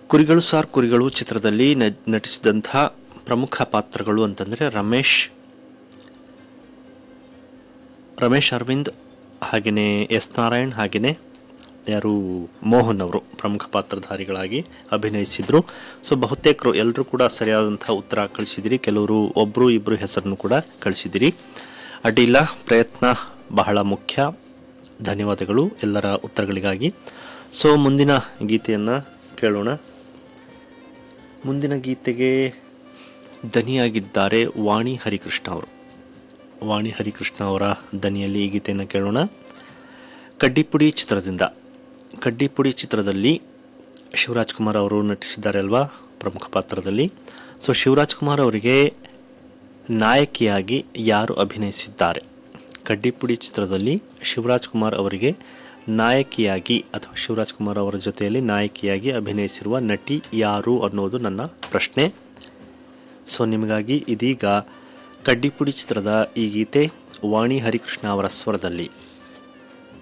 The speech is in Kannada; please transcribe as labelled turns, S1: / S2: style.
S1: ಕುರಿಗಳು ಸಾರ್ ಕುರಿಗಳು ಚಿತ್ರದಲ್ಲಿ ನ- ನಟಿಸಿದಂಥ ಪ್ರಮುಖ ಪಾತ್ರಗಳು ಅಂತಂದರೆ ರಮೇಶ್ ರಮೇಶ್ ಅರವಿಂದ್ ಹಾಗೆಯೇ ಎಸ್ ನಾರಾಯಣ್ ಹಾಗೆಯೇ ಯಾರು ಮೋಹನ್ ಅವರು ಪ್ರಮುಖ ಪಾತ್ರಧಾರಿಗಳಾಗಿ ಅಭಿನಯಿಸಿದರು ಸೊ ಬಹುತೇಕರು ಎಲ್ಲರೂ ಕೂಡ ಸರಿಯಾದಂಥ ಉತ್ತರ ಕಳಿಸಿದಿರಿ ಕೆಲವರು ಒಬ್ಬರು ಇಬ್ಬರು ಹೆಸರನ್ನು ಕೂಡ ಕಳಿಸಿದಿರಿ ಅಡ್ಡಿಲ್ಲ ಪ್ರಯತ್ನ ಬಹಳ ಮುಖ್ಯ ಧನ್ಯವಾದಗಳು ಎಲ್ಲರ ಉತ್ತರಗಳಿಗಾಗಿ ಸೊ ಮುಂದಿನ ಗೀತೆಯನ್ನು ಕೇಳೋಣ ಮುಂದಿನ ಗೀತೆಗೆ ದನಿಯಾಗಿದ್ದಾರೆ ವಾಣಿ ಹರಿಕೃಷ್ಣ ಅವರು ವಾಣಿ ಹರಿಕೃಷ್ಣ ಅವರ ದನಿಯಲ್ಲಿ ಈ ಗೀತೆಯನ್ನು ಕೇಳೋಣ ಕಡ್ಡಿಪುಡಿ ಚಿತ್ರದಿಂದ ಕಡ್ಡಿಪುಡಿ ಚಿತ್ರದಲ್ಲಿ ಶಿವರಾಜ್ ಕುಮಾರ್ ಅವರು ನಟಿಸಿದ್ದಾರೆ ಅಲ್ವಾ ಪ್ರಮುಖ ಪಾತ್ರದಲ್ಲಿ ಸೊ ಶಿವರಾಜ್ ಕುಮಾರ್ ಅವರಿಗೆ ನಾಯಕಿಯಾಗಿ ಯಾರು ಅಭಿನಯಿಸಿದ್ದಾರೆ ಕಡ್ಡಿಪುಡಿ ಚಿತ್ರದಲ್ಲಿ ಶಿವರಾಜ್ ಕುಮಾರ್ ಅವರಿಗೆ ನಾಯಕಿಯಾಗಿ ಅಥವಾ ಶಿವರಾಜ್ ಕುಮಾರ್ ಅವರ ಜೊತೆಯಲ್ಲಿ ನಾಯಕಿಯಾಗಿ ಅಭಿನಯಿಸಿರುವ ನಟಿ ಯಾರು ಅನ್ನೋದು ನನ್ನ ಪ್ರಶ್ನೆ ಸೊ ನಿಮಗಾಗಿ ಇದೀಗ ಕಡ್ಡಿಪುಡಿ ಚಿತ್ರದ ಈ ಗೀತೆ ವಾಣಿ ಹರಿಕೃಷ್ಣ ಅವರ ಸ್ವರದಲ್ಲಿ